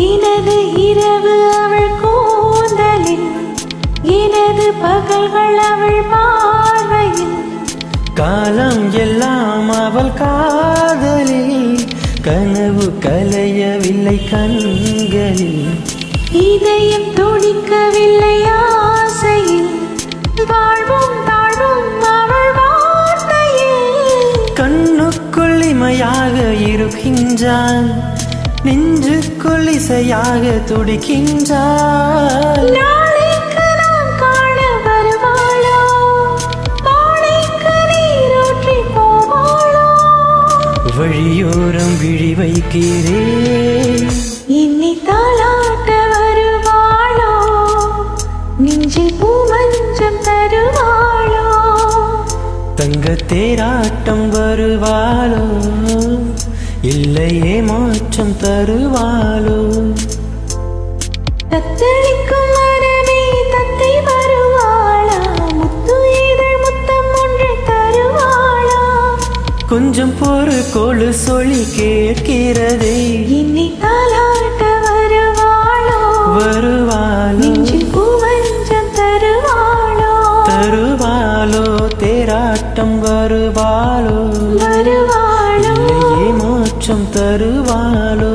எனது இரவு அவள் கூந்தலில் எனது பகல்கள் அவள் பார்வையில் காலம் எல்லாம் அவள் காதலில் கனவு கலையவில்லை கண்களில் இதயம் துடிக்கவில்லை ஆசையில் வாழ்வும் தாழ்வும் அவள் வார்த்தையில் கண்ணுக்குள் இமையாக இருக்கின்றான் நெஞ்சுக்குள் இசையாக துடிக்கின்றான் நாளைக்கு நாம் காண வருவாளோ பானைக்கு நீரூற்றி போவாளோ வழியோரம் விழி வைக்கிறேன் என்னை தாளாட்ட வருவாளோ நெஞ்சில் பூமஞ்சம் தருவாளோ தங்க தேராட்டம் வருவாளோ இல்லையே மாற்றம் தருவாளோ தத்தளிக்கும் மனமே தத்தை வருவாளா முத்து இதழ் முத்தம் ஒன்று தருவாளா கொஞ்சம் பொறு கொழு சொல்லி கேட்கிறதே என்னை தாளாட்ட வருவாளோ வருவாளோ நெஞ்சில் பூமஞ்சம் தருவாளோ தருவாளோ தேராட்டம் வருவாளோ வருவாளோ இல்லையே மாற்றம் தருவாளோ